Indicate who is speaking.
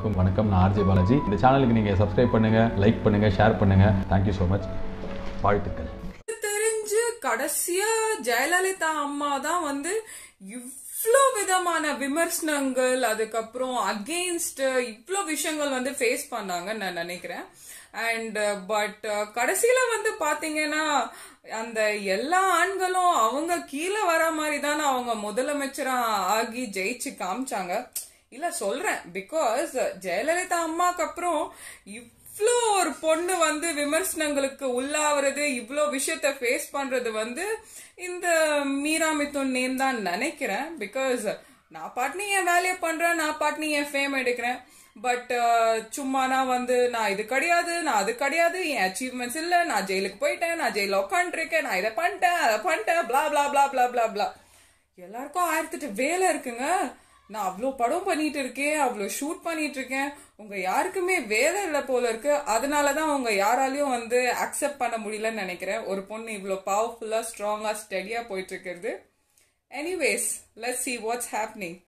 Speaker 1: அனைவருக்கும் வணக்கம் நான் ஆர்ஜே பாலாஜி இந்த சேனலுக்கு நீங்கள் சப்ஸ்கிரைப் பண்ணுங்கள் லைக் பண்ணுங்கள் ஷேர் பண்ணுங்கள் தேங்க்யூ ஸோ மச் வாழ்த்துக்கள்
Speaker 2: தெரிஞ்சு கடைசியா ஜெயலலிதா அம்மா தான் வந்து இவ்ளோ விதமான விமர்சனங்கள் அதுக்கப்புறம் அகெயின்ஸ்ட் இவ்ளோ விஷயங்கள் வந்து ஃபேஸ் பண்ணாங்கன்னு நான் நினைக்கிறேன் அண்ட் பட் கடைசியில வந்து பாத்தீங்கன்னா அந்த எல்லா ஆண்களும் அவங்க கீழே வர மாதிரி தானே அவங்க முதலமைச்சரா ஆகி ஜெயிச்சு காமிச்சாங்க இல்ல சொல்றேன் பிகாஸ் ஜெயலலிதா அம்மாக்கு அப்புறம் இவ்ளோ ஒரு பொண்ணு வந்து விமர்சனங்களுக்கு உள்ளாவது இவ்ளோ விஷயத்த ஃபேஸ் பண்றது வந்து இந்த மீரா மிதுன் நேம் தான் நினைக்கிறேன் பிகாஸ் நான் பாட்னி என் வேலையை பண்றேன் நான் பாட்னி என் ஃபேம் எடுக்கிறேன் பட் சும்மா நான் வந்து நான் இது கிடையாது நான் அது கிடையாது என் அச்சீவ்மெண்ட்ஸ் இல்ல நான் ஜெயிலுக்கு போயிட்டேன் நான் ஜெயில உட்காந்துருக்கேன் நான் இதை பண்ணிட்டேன் அதை பண்ணிட்டேன் blah blah blah blah blah blah எல்லாருக்கும் ஆயிரத்தெட்டு வேலை இருக்குங்க நான் அவ்வளோ படம் பண்ணிட்டு இருக்கேன் அவ்வளோ ஷூட் பண்ணிட்டு இருக்கேன் உங்க யாருக்குமே வேலை இல்லை போல இருக்கு அதனால தான் உங்க யாராலையும் வந்து அக்செப்ட் பண்ண முடியலன்னு நினைக்கிறேன் ஒரு பொண்ணு இவ்வளோ பவர்ஃபுல்லா ஸ்ட்ராங்கா ஸ்டடியா போயிட்டு இருக்கிறது anyways let's see what's happening